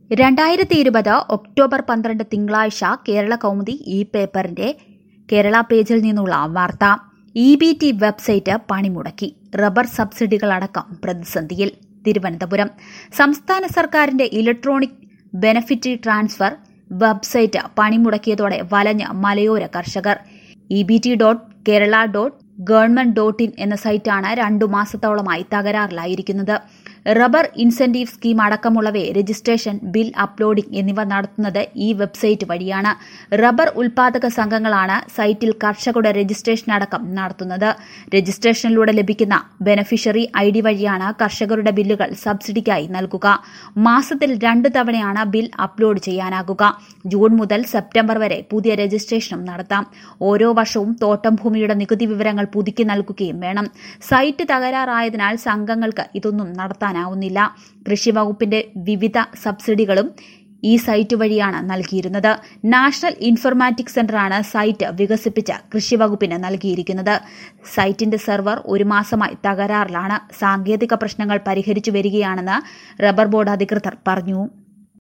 രണ്ടായിരത്തി ഇരുപത് ഒക്ടോബർ പന്ത്രണ്ട് തിങ്കളാഴ്ച കേരള കൗമുദി ഈ പേപ്പറിന്റെ കേരള പേജിൽ നിന്നുള്ള വാർത്ത ഇ ബി ടി വെബ്സൈറ്റ് പണിമുടക്കി റബ്ബർ സബ്സിഡികളടക്കം പ്രതിസന്ധിയിൽ തിരുവനന്തപുരം സംസ്ഥാന സർക്കാരിന്റെ ഇലക്ട്രോണിക് ബെനഫിറ്റ് ട്രാൻസ്ഫർ വെബ്സൈറ്റ് പണിമുടക്കിയതോടെ വലഞ്ഞ മലയോര കർഷകർ E B T dot Kerala dot government dot in എന്ന സൈറ്റാണ് രണ്ടു മാസത്തോളമായി തകരാറിലായിരിക്കുന്നത് റബ്ബർ ഇൻസെന്റീവ് സ്കീം അടക്കമുള്ളവയെ രജിസ്ട്രേഷൻ ബിൽ അപ്ലോഡിംഗ് എന്നിവ നടത്തുന്നത് ഈ വെബ്സൈറ്റ് വഴിയാണ് റബ്ബർ ഉൽപാദക സംഘങ്ങളാണ് സൈറ്റിൽ കർഷകരുടെ രജിസ്ട്രേഷൻ അടക്കം നടത്തുന്നത് രജിസ്ട്രേഷനിലൂടെ ലഭിക്കുന്ന ബെനഫിഷ്യറി ഐ ഡി വഴിയാണ് കർഷകരുടെ ബില്ലുകൾ സബ്സിഡിക്കായി നൽകുക മാസത്തിൽ രണ്ട് തവണയാണ് ബിൽ അപ്ലോഡ് ചെയ്യാനാകുക ജൂൺ മുതൽ സെപ്റ്റംബർ വരെ പുതിയ രജിസ്ട്രേഷനും നടത്താം ഓരോ വർഷവും തോട്ടം ഭൂമിയുടെ നികുതി വിവരങ്ങൾ പുതുക്കി നൽകുകയും വേണം സൈറ്റ് തകരാറായതിനാൽ സംഘങ്ങൾക്ക് ഇതൊന്നും നടത്താനാവുന്നില്ല കൃഷി വകുപ്പിന്റെ വിവിധ സബ്സിഡികളും ഈ സൈറ്റ് വഴിയാണ് നൽകിയിരുന്നത് നാഷണൽ ഇൻഫർമാറ്റിക്സ് സെന്ററാണ് സൈറ്റ് വികസിപ്പിച്ച കൃഷി വകുപ്പിന് നൽകിയിരിക്കുന്നത് സൈറ്റിന്റെ സെർവർ ഒരു മാസമായി തകരാറിലാണ് സാങ്കേതിക പ്രശ്നങ്ങൾ പരിഹരിച്ചു വരികയാണെന്ന് റബ്ബർ ബോർഡ് അധികൃതർ പറഞ്ഞു